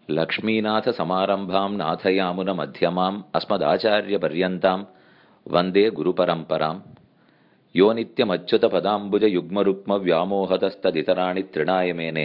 लक्ष्मीनाथसमारम्भाम् नाथयामुनमध्यमाम् अस्मदाचार्यपर्यन्ताम् वन्दे गुरुपरम्पराम् यो नित्यमच्युतपदाम्बुजयुग्मरुक्मव्यामोहतस्तदितराणि तृणाय मेने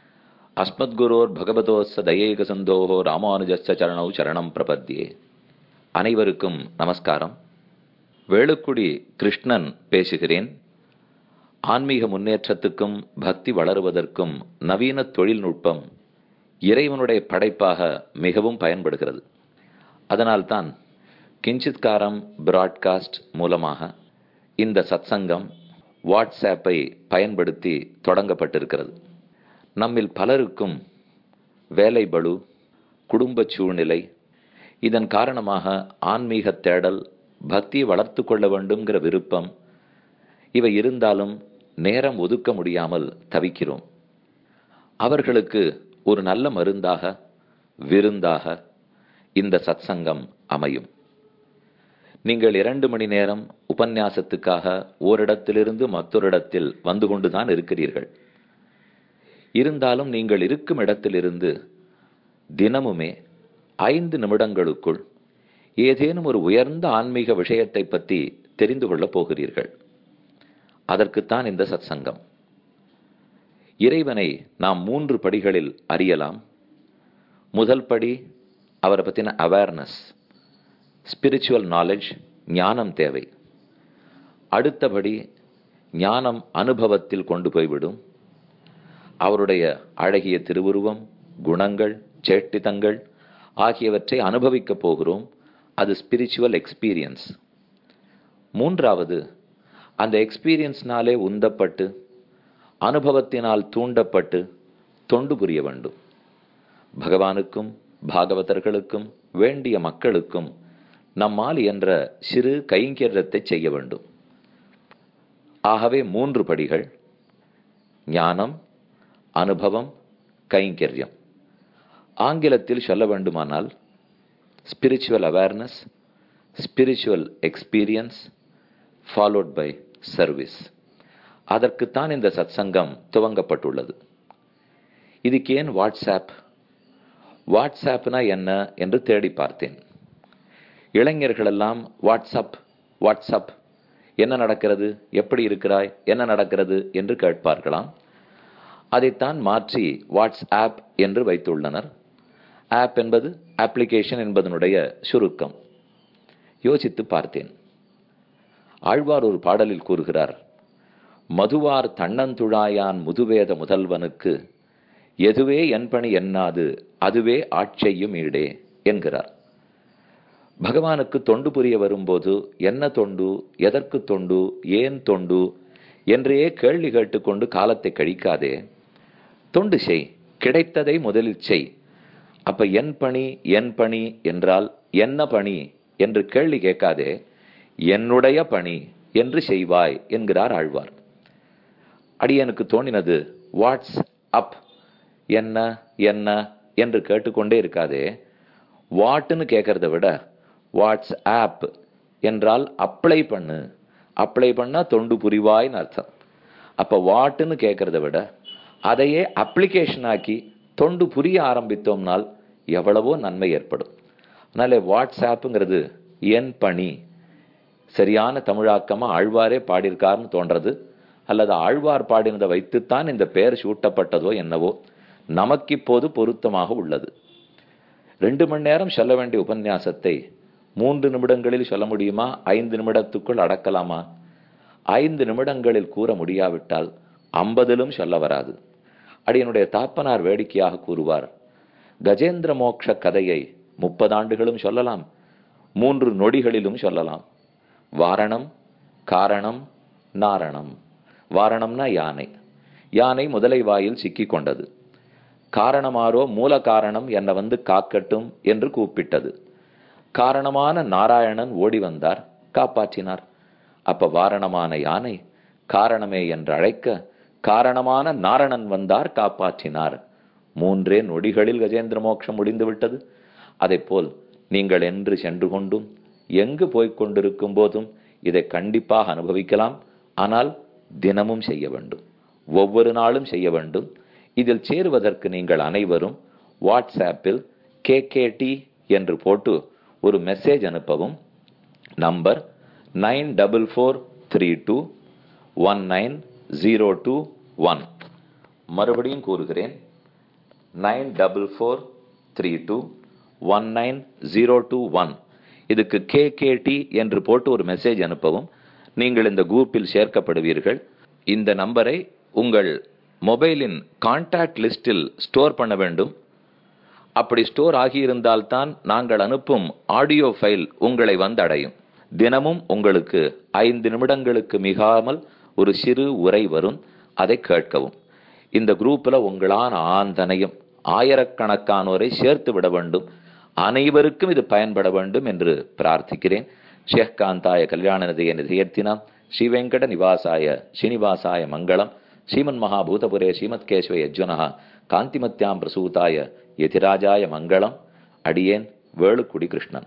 अस्मद्குரோர்பகவதோஸ்ஸ தயைகசந்தோஹோ ராமானுஜஸ்ஸ சரணௌ சரணம் பிரபத்யே அனைவருக்கும் நமஸ்காரம் வேளுக்குடி கிருஷ்ணன் பேசுகிறேன் ஆன்மீக முன்னேற்றத்துக்கும் பக்தி வளருவதற்கும் நவீன தொழில்நுட்பம் இறைவனுடைய படைப்பாக மிகவும் பயன்படுகிறது அதனால்தான் கிஞ்சித்காரம் பிராட்காஸ்ட் மூலமாக இந்த சத்சங்கம் வாட்ஸ்ஆப்பை பயன்படுத்தி தொடங்கப்பட்டிருக்கிறது நம்மில் பலருக்கும் வேலை பளு குடும்ப சூழ்நிலை இதன் காரணமாக ஆன்மீக தேடல் பக்தியை வளர்த்து கொள்ள வேண்டும்ங்கிற விருப்பம் இவை இருந்தாலும் நேரம் ஒதுக்க முடியாமல் தவிக்கிறோம் அவர்களுக்கு ஒரு நல்ல மருந்தாக விருந்தாக இந்த சத்சங்கம் அமையும் நீங்கள் இரண்டு மணி நேரம் உபன்யாசத்துக்காக ஓரிடத்திலிருந்து மற்றொரு இடத்தில் வந்து கொண்டுதான் இருக்கிறீர்கள் இருந்தாலும் நீங்கள் இருக்கும் இடத்திலிருந்து தினமுமே ஐந்து நிமிடங்களுக்குள் ஏதேனும் ஒரு உயர்ந்த ஆன்மீக விஷயத்தை பற்றி தெரிந்து கொள்ளப் போகிறீர்கள் அதற்குத்தான் இந்த சத்சங்கம் இறைவனை நாம் மூன்று படிகளில் அறியலாம் முதல் படி அவரை பற்றின அவேர்னஸ் ஸ்பிரிச்சுவல் நாலேஜ் ஞானம் தேவை அடுத்தபடி ஞானம் அனுபவத்தில் கொண்டு போய்விடும் அவருடைய அழகிய திருவுருவம் குணங்கள் சேட்டிதங்கள் ஆகியவற்றை அனுபவிக்கப் போகிறோம் அது ஸ்பிரிச்சுவல் எக்ஸ்பீரியன்ஸ் மூன்றாவது அந்த எக்ஸ்பீரியன்ஸ்னாலே உந்தப்பட்டு அனுபவத்தினால் தூண்டப்பட்டு தொண்டு புரிய வேண்டும் பகவானுக்கும் பாகவதர்களுக்கும் வேண்டிய மக்களுக்கும் நம்மால் என்ற சிறு கைங்கரியத்தை செய்ய வேண்டும் ஆகவே மூன்று படிகள் ஞானம் அனுபவம் கைங்கரியம் ஆங்கிலத்தில் சொல்ல வேண்டுமானால் spiritual awareness spiritual experience followed by service அதற்குத்தான் இந்த சத்சங்கம் துவங்கப்பட்டுள்ளது இதுக்கு ஏன் வாட்ஸ்ஆப் வாட்ஸ்ஆப்னா என்ன என்று தேடி பார்த்தேன் இளைஞர்களெல்லாம் வாட்ஸ்அப் வாட்ஸ்அப் என்ன நடக்கிறது எப்படி இருக்கிறாய் என்ன நடக்கிறது என்று கேட்பார்களாம் அதைத்தான் மாற்றி வாட்ஸ்ஆப் என்று வைத்துள்ளனர் ஆப் என்பது அப்ளிகேஷன் என்பதனுடைய சுருக்கம் யோசித்து பார்த்தேன் ஆழ்வார் ஒரு பாடலில் கூறுகிறார் மதுவார் தன்னந்துழாயான் முதுவேத முதல்வனுக்கு எதுவே என்பணி எண்ணாது அதுவே ஆட்செய்யும் ஈடே என்கிறார் பகவானுக்கு தொண்டு புரிய வரும்போது என்ன தொண்டு எதற்கு தொண்டு ஏன் தொண்டு என்றே கேள்வி கேட்டுக்கொண்டு காலத்தை கழிக்காதே தொண்டு செய் கிடைத்ததை முதலில் செய் அப்ப என் பணி என் பணி என்றால் என்ன பணி என்று கேள்வி கேட்காதே என்னுடைய பணி என்று செய்வாய் என்கிறார் ஆழ்வார் அடியனுக்கு தோணினது வாட்ஸ் அப் என்ன என்ன என்று கேட்டுக்கொண்டே இருக்காதே வாட்டுன்னு கேட்கறத விட வாட்ஸ் ஆப் என்றால் அப்ளை பண்ணு அப்ளை பண்ணா தொண்டு புரிவாய்னு அர்த்தம் அப்ப வாட்டுன்னு கேட்கறத விட அதையே அப்ளிகேஷன் ஆக்கி தொண்டு புரிய ஆரம்பித்தோம்னால் எவ்வளவோ நன்மை ஏற்படும் அதனால வாட்ஸ்ஆப்புங்கிறது என் பணி சரியான தமிழாக்கமா ஆழ்வாரே பாடியிருக்காருன்னு தோன்றது அல்லது ஆழ்வார் பாடினதை வைத்துத்தான் இந்த பெயர் சூட்டப்பட்டதோ என்னவோ நமக்கு இப்போது பொருத்தமாக உள்ளது ரெண்டு மணி நேரம் சொல்ல வேண்டிய உபன்யாசத்தை மூன்று நிமிடங்களில் சொல்ல முடியுமா ஐந்து நிமிடத்துக்குள் அடக்கலாமா ஐந்து நிமிடங்களில் கூற முடியாவிட்டால் ஐம்பதிலும் சொல்ல வராது அடியனுடைய தாப்பனார் வேடிக்கையாக கூறுவார் கஜேந்திர மோக்ஷ கதையை முப்பது ஆண்டுகளும் சொல்லலாம் மூன்று நொடிகளிலும் சொல்லலாம் வாரணம் காரணம் நாரணம் வாரணம்னா யானை யானை முதலை வாயில் சிக்கி கொண்டது காரணமாரோ மூல காரணம் என்னை வந்து காக்கட்டும் என்று கூப்பிட்டது காரணமான நாராயணன் ஓடி வந்தார் காப்பாற்றினார் அப்ப வாரணமான யானை காரணமே என்று அழைக்க காரணமான நாரணன் வந்தார் காப்பாற்றினார் மூன்றே நொடிகளில் கஜேந்திர மோட்சம் முடிந்து விட்டது அதை போல் நீங்கள் என்று சென்று கொண்டும் எங்கு போய்க் கொண்டிருக்கும் போதும் இதை கண்டிப்பாக அனுபவிக்கலாம் ஆனால் தினமும் செய்ய வேண்டும் ஒவ்வொரு நாளும் செய்ய வேண்டும் இதில் சேருவதற்கு நீங்கள் அனைவரும் வாட்ஸ்ஆப்பில் கேகேடி என்று போட்டு ஒரு மெசேஜ் அனுப்பவும் number nine double four three two one nine zero two one மறுபடியும் கூறுகிறேன் nine double four three two one nine zero two one இதுக்கு கேகேடி என்று போட்டு ஒரு மெசேஜ் அனுப்பவும் நீங்கள் இந்த குரூப்பில் சேர்க்கப்படுவீர்கள் இந்த நம்பரை உங்கள் மொபைலின் கான்டாக்ட் லிஸ்டில் ஸ்டோர் பண்ண வேண்டும் அப்படி ஸ்டோர் ஆகியிருந்தால்தான் நாங்கள் அனுப்பும் ஆடியோ ஃபைல் உங்களை வந்து அடையும் தினமும் உங்களுக்கு ஐந்து நிமிடங்களுக்கு மிகாமல் ஒரு சிறு உரை வரும் அதை கேட்கவும் இந்த குரூப்ல உங்களான ஆந்தனையும் ஆயிரக்கணக்கானோரை சேர்த்து விட வேண்டும் அனைவருக்கும் இது பயன்பட வேண்டும் என்று பிரார்த்திக்கிறேன் ஷேக்காந்தாய கல்யாண நிதிய நிதியர்த்தினாம் ஸ்ரீ வெங்கட நிவாசாய ஸ்ரீனிவாசாய மங்களம் ஸ்ரீமன் மகாபூதபுரே ஸ்ரீமத்கேஸ்வ யஜ்வனः காந்திமத்யாம் பிரசூதாய யதிராஜாய மங்களம் அடியேன் வேளுக்குடி கிருஷ்ணன்